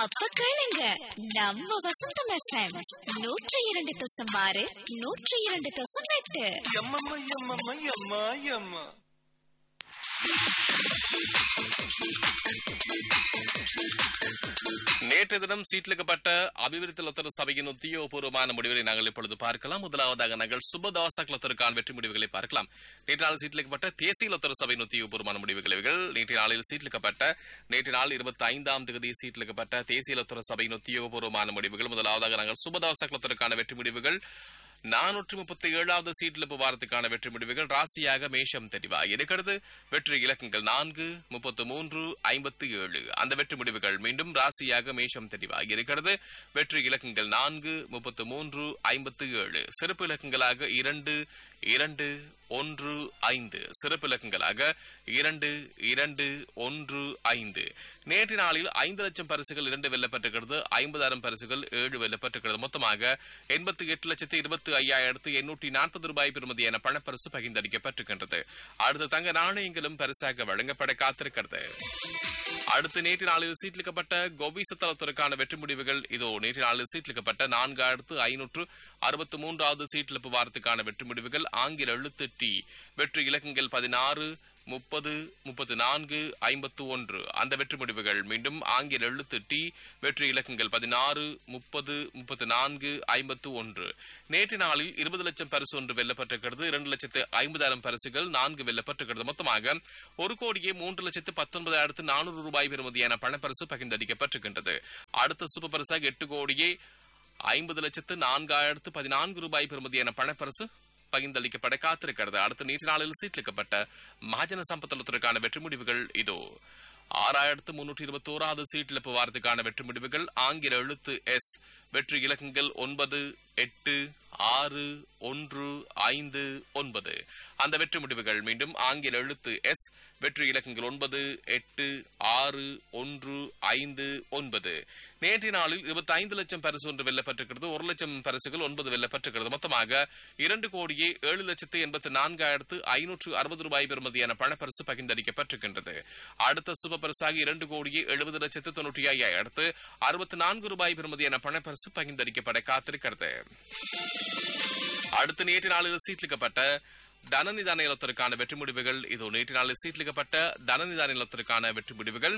அப்ப கேளுங்க நம்ம வசந்தம் எஃப்எம் நூற்றி இரண்டு தசம் ஆறு நூற்றி இரண்டு தசம் எட்டு எம்மம்மா எம்மம்மா எம்மா எம்மா நேற்று தினம் சீட்லிக்கப்பட்ட அபிவிருத்தி லொத்தர் சபையின் உத்தியோகபூர்வமான முடிவுகளை நாங்கள் இப்பொழுது பார்க்கலாம் முதலாவதாக நாங்கள் சுபதாச லொத்தருக்கான வெற்றி முடிவுகளை பார்க்கலாம் நேற்று நாள் சீட்லிக்கப்பட்ட தேசிய லொத்தர் சபையின் உத்தியோகபூர்வமான முடிவுகள் இவைகள் நேற்று நாளில் சீட்லிக்கப்பட்ட நேற்று நாள் இருபத்தி ஐந்தாம் தேதி சீட்லிக்கப்பட்ட தேசிய லொத்தர் சபையின் உத்தியோகபூர்வமான முடிவுகள் முதலாவதாக நாங்கள் சுபதாச லொத்தருக்கான வெற்றி முடிவுகள் நானூற்று முப்பத்தி ஏழாவது சீட்லிப்பு வாரத்துக்கான வெற்றி முடிவுகள் ராசியாக மேஷம் தெரிவாக இருக்கிறது வெற்றி இலக்கங்கள் நான்கு முப்பத்து மூன்று ஐம்பத்தி ஏழு அந்த வெற்றி முடிவுகள் மீண்டும் ராசியாக மேஷம் தெரிவாக இருக்கிறது வெற்றி இலக்கங்கள் நான்கு முப்பத்து மூன்று ஐம்பத்தி ஏழு சிறப்பு இலக்கங்களாக இரண்டு இரண்டு ஒன்று ஐந்து சிறப்பு இலக்கங்களாக இரண்டு இரண்டு ஒன்று ஐந்து நேற்று நாளில் ஐந்து லட்சம் பரிசுகள் இரண்டு வெல்லப்பட்டிருக்கிறது ஐம்பதாயிரம் பரிசுகள் ஏழு வெல்லப்பட்டிருக்கிறது மொத்தமாக எண்பத்தி எட்டு லட்சத்தி இருபத்தி ஐயாயிரத்து எண்ணூற்றி நாற்பது ரூபாய் பெறுமதியான பணப்பரிசு பகிர்ந்தளிக்கப்பட்டிருக்கின்றது அடுத்த தங்க நாணயங்களும் பரிசாக வழங்கப்பட காத்திருக்கிறது அடுத்து நேற்று நாளில் சீட்லிக்கப்பட்ட கோவிச தளத்திற்கான வெற்றி முடிவுகள் இதோ நேற்று நாளில் சீட்லிக்கப்பட்ட நான்காயிரத்து ஐநூற்று அறுபத்தி மூன்றாவது சீட்டிழப்பு வாரத்துக்கான வெற்றி முடிவுகள் ஆங்கில எழுத்து டி வெற்றி இலக்கங்கள் பதினாறு முப்பது முப்பத்து நான்கு ஐம்பத்து ஒன்று அந்த வெற்றி முடிவுகள் மீண்டும் ஆங்கில எழுத்து டி வெற்றி இலக்கங்கள் பதினாறு முப்பது முப்பத்து நான்கு ஐம்பத்து ஒன்று நேற்று நாளில் இருபது லட்சம் பரிசு ஒன்று வெல்லப்பட்டிருக்கிறது இரண்டு லட்சத்து ஐம்பதாயிரம் பரிசுகள் நான்கு வெல்லப்பட்டிருக்கிறது மொத்தமாக ஒரு கோடியே மூன்று லட்சத்து பத்தொன்பதாயிரத்து நானூறு ரூபாய் பெறுமதியான பணப்பரிசு பகிர்ந்தளிக்கப்பட்டிருக்கின்றது அடுத்த சூப்பர் பரிசாக எட்டு கோடியே ஐம்பது லட்சத்து நான்காயிரத்து பதினான்கு ரூபாய் பெறுமதியான பணப்பரிசு பகிர்ந்தளிக்கப்பட காத்திருக்கிறது அடுத்த நேற்று நாளில் சீட்லிக்கப்பட்ட மகாஜன சம்பத்தலத்திற்கான வெற்றி முடிவுகள் இதோ ஆறாயிரத்து முன்னூற்றி இருபத்தி ஓராவது சீட்டிழப்பு வாரத்துக்கான வெற்றி முடிவுகள் ஆங்கில எழுத்து எஸ் வெற்றி இலக்கங்கள் ஒன்பது எட்டு ஆறு ஒன்று ஐந்து ஒன்பது அந்த வெற்றி முடிவுகள் மீண்டும் ஆங்கில எழுத்து எஸ் வெற்றி இலக்கங்கள் ஒன்பது எட்டு ஆறு ஒன்று ஐந்து ஒன்பது நேற்றைய நாளில் இருபத்தி ஐந்து லட்சம் பரிசு ஒன்று வெல்லப்பட்டிருக்கிறது ஒரு லட்சம் பரிசுகள் ஒன்பது வெல்லப்பட்டிருக்கிறது மொத்தமாக இரண்டு கோடியே ஏழு லட்சத்து எண்பத்தி நான்காயிரத்து ஐநூற்று அறுபது ரூபாய் பெறுமதியான பணப்பரிசு பகிர்ந்தளிக்கப்பட்டிருக்கின்றது அடுத்த சுப பரிசாக இரண்டு கோடியே எழுபது லட்சத்து தொன்னூற்றி ஐயாயிரத்து அறுபத்தி நான்கு ரூபாய் பெறுமதியான பணப்பரிசு பகிர்ந்தளிக்கப்பட காத்திருக்கிறது அடுத்து நேற்று நாளில் சீட்லிக்கப்பட்ட தனநிதான இலத்திற்கான வெற்றி முடிவுகள் இதோ நேற்று நாளில் சீட்லிக்கப்பட்ட தனநிதான இலத்திற்கான வெற்றி முடிவுகள்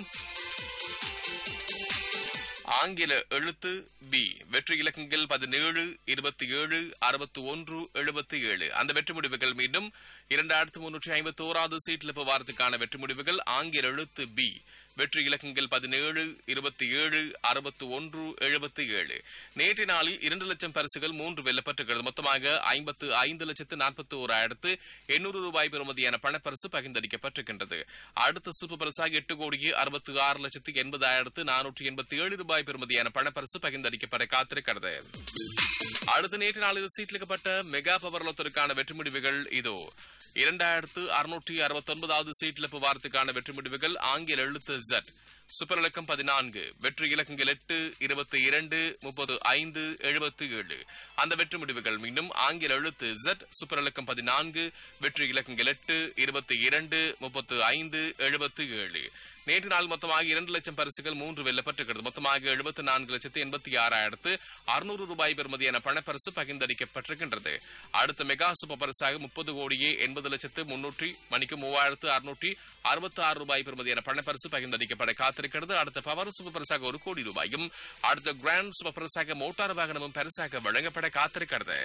ஆங்கில எழுத்து பி வெற்றி இலக்கங்கள் பதினேழு இருபத்தி ஏழு அறுபத்தி ஒன்று எழுபத்தி ஏழு அந்த வெற்றி முடிவுகள் மீண்டும் இரண்டாயிரத்து முன்னூற்றி ஐம்பத்தி ஓராவது சீட்டிழப்பு வாரத்துக்கான வெற்றி முடிவுகள் ஆங்கில எழுத்து பி வெற்றி இலக்கங்கள் பதினேழு இருபத்தி ஏழு அறுபத்தி ஒன்று எழுபத்தி ஏழு நேற்று நாளில் இரண்டு லட்சம் பரிசுகள் மூன்று வெல்லப்பட்டிருக்கிறது மொத்தமாக ஐம்பத்து ஐந்து லட்சத்து நாற்பத்தி ஓராயிரத்து எண்ணூறு ரூபாய் பெறுமதியான பணப்பரிசு பகிர்ந்தளிக்கப்பட்டிருக்கின்றது அடுத்த சூப்பர் பரிசாக எட்டு கோடியே அறுபத்தி ஆறு லட்சத்து எண்பதாயிரத்து நானூற்றி எண்பத்தி ஏழு ரூபாய் பெறுமதியான பணப்பரிசு பகிர்ந்தளிக்கப்பட காத்திருக்கிறது அடுத்த நேற்று நாளில் சீட்லிக்கப்பட்ட மெகா பவர் லொத்தருக்கான வெற்றி முடிவுகள் இதோ இரண்டாயிரத்து அறுநூற்றி அறுபத்தி ஒன்பதாவது சீட்டிழப்பு வாரத்துக்கான வெற்றி முடிவுகள் ஆங்கில எழுத்து ஜட் சூப்பர் இலக்கம் பதினான்கு வெற்றி இலக்கங்கள் எட்டு இருபத்தி இரண்டு முப்பது ஐந்து எழுபத்தி ஏழு அந்த வெற்றி முடிவுகள் மீண்டும் ஆங்கில எழுத்து ஜட் சூப்பர் இலக்கம் பதினான்கு வெற்றி இலக்கங்கள் எட்டு இருபத்தி இரண்டு முப்பத்து ஐந்து எழுபத்தி ஏழு நேற்று நாள் மொத்தமாக இரண்டு லட்சம் பரிசுகள் மூன்று வெல்லப்பட்டிருக்கிறது மொத்தமாக எழுபத்தி நான்கு லட்சத்து எண்பத்தி ஆறாயிரத்து அறுநூறு ரூபாய் பெறுமதியான பணப்பரிசு பகிர்ந்தளிக்கப்பட்டிருக்கின்றது அடுத்த மெகா சூப்பர் பரிசாக முப்பது கோடியே எண்பது லட்சத்து முன்னூற்றி மணிக்கு மூவாயிரத்து அறுநூற்றி அறுபத்தி ஆறு ரூபாய் பெறுமதியான பணப்பரிசு பகிர்ந்தளிக்கப்பட காத்திருக்கிறது அடுத்த பவர் சூப்பர் பரிசாக ஒரு கோடி ரூபாயும் அடுத்த கிராண்ட் சூப்பர் பரிசாக மோட்டார் வாகனமும் பரிசாக வழங்கப்பட காத்திருக்கிறது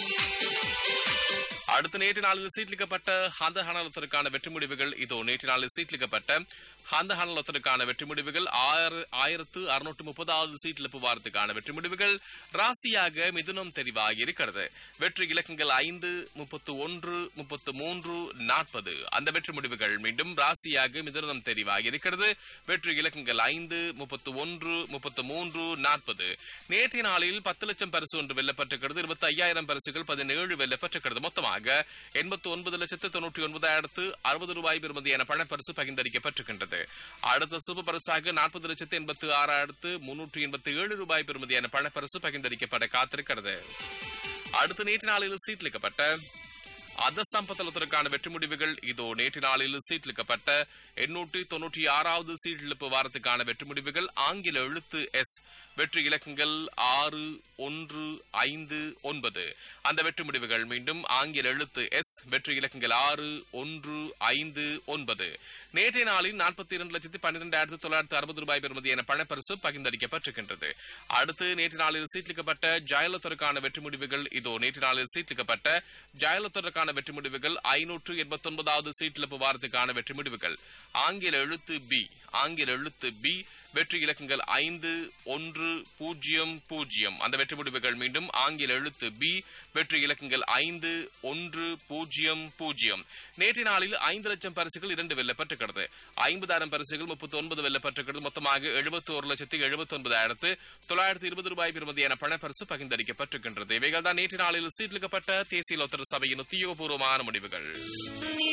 அடுத்த நேற்று நாளில் சீட்லிக்கப்பட்ட ஹந்த ஹனலத்திற்கான வெற்றி முடிவுகள் இதோ நேற்று நாளில் சீட்லிக்கப்பட்ட ஹந்த ஹனலத்திற்கான வெற்றி முடிவுகள் ஆயிர ஆயிரத்து அறுநூற்று முப்பதாவது சீட்டிழப்பு வாரத்துக்கான வெற்றி முடிவுகள் ராசியாக மிதுனம் தெரிவாகி இருக்கிறது வெற்றி இலக்கங்கள் ஐந்து முப்பத்து ஒன்று முப்பத்து மூன்று நாற்பது அந்த வெற்றி முடிவுகள் மீண்டும் ராசியாக மிதுனம் தெரிவாகி இருக்கிறது வெற்றி இலக்கங்கள் ஐந்து முப்பத்து ஒன்று முப்பத்து மூன்று நாற்பது நேற்றைய நாளில் பத்து லட்சம் பரிசு ஒன்று வெல்லப்பட்டிருக்கிறது இருபத்தி ஐயாயிரம் பரிசுகள் பதினேழு வெல்லப்பட்டிருக்கிறது மொத்தமாக எண்பத்தி ஒன்பது லட்சத்து தொன்னூற்றி ஒன்பதாயிரத்து அறுபது ரூபாய் பெறுமதியான பணப்பரிசு பகிர்ந்தளிக்கப்பட்டிருக்கின்றது அடுத்த சூப்பர் பரிசாக நாற்பது லட்சத்து எண்பத்து ஆறாயிரத்து முன்னூற்றி எண்பத்தி ஏழு ரூபாய் பெறுமதியான பணப்பரிசு பகிர்ந்தளிக்கப்பட காத்திருக்கிறது அடுத்த நேற்று நாளில் சீட்லிக்கப்பட்ட அத சம்பத்தலத்திற்கான வெற்றி முடிவுகள் இதோ நேற்று நாளில் சீட்லிக்கப்பட்ட எண்ணூற்றி தொன்னூற்றி ஆறாவது சீட்டிழப்பு வாரத்துக்கான வெற்றி முடிவுகள் ஆங்கில எழுத்து எஸ் வெற்றி இலக்கங்கள் ஆறு ஒன்று ஐந்து ஒன்பது அந்த வெற்றி முடிவுகள் மீண்டும் ஆங்கில எழுத்து எஸ் வெற்றி இலக்கங்கள் ஆறு ஒன்று ஐந்து ஒன்பது நேற்றைய நாளில் நாற்பத்தி இரண்டு லட்சத்தி பன்னிரெண்டாயிரத்தி தொள்ளாயிரத்தி அறுபது ரூபாய் பெறுமதியான பணப்பரிசு பகிர்ந்தளிக்கப்பட்டிருக்கின்றது அடுத்து நேற்று நாளில் சீட்லிக்கப்பட்ட ஜாயலத்தருக்கான வெற்றி முடிவுகள் இதோ நேற்று நாளில் சீட்லிக்கப்பட்ட ஜாயலத்தருக்கான வெற்றி முடிவுகள் ஐநூற்று எண்பத்தி ஒன்பதாவது சீட்டிழப்பு வாரத்துக்கான வெற்றி முடிவுகள் ஆங்கில எழுத்து பி ஆங்கில எழுத்து பி வெற்றி இலக்கங்கள் ஐந்து ஒன்று பூஜ்ஜியம் பூஜ்ஜியம் அந்த வெற்றி முடிவுகள் மீண்டும் ஆங்கில எழுத்து பி வெற்றி இலக்கங்கள் ஐந்து ஒன்று பூஜ்ஜியம் பூஜ்ஜியம் நேற்றைய நாளில் ஐந்து லட்சம் பரிசுகள் இரண்டு வெல்லப்பட்டிருக்கிறது ஐம்பதாயிரம் பரிசுகள் முப்பத்தி ஒன்பது வெல்லப்பட்டிருக்கிறது மொத்தமாக எழுபத்தி ஒரு லட்சத்தி எழுபத்தி ஒன்பதாயிரத்து தொள்ளாயிரத்தி இருபது ரூபாய் பெறுமதியான பணப்பரிசு பகிர்ந்தளிக்கப்பட்டிருக்கின்றது இவைகள் தான் நேற்று நாளில் சீட்லிக்கப்பட்ட தேசிய லோத்தர் சபையின் உத்தியோகபூர்வமான முடிவுகள் நீ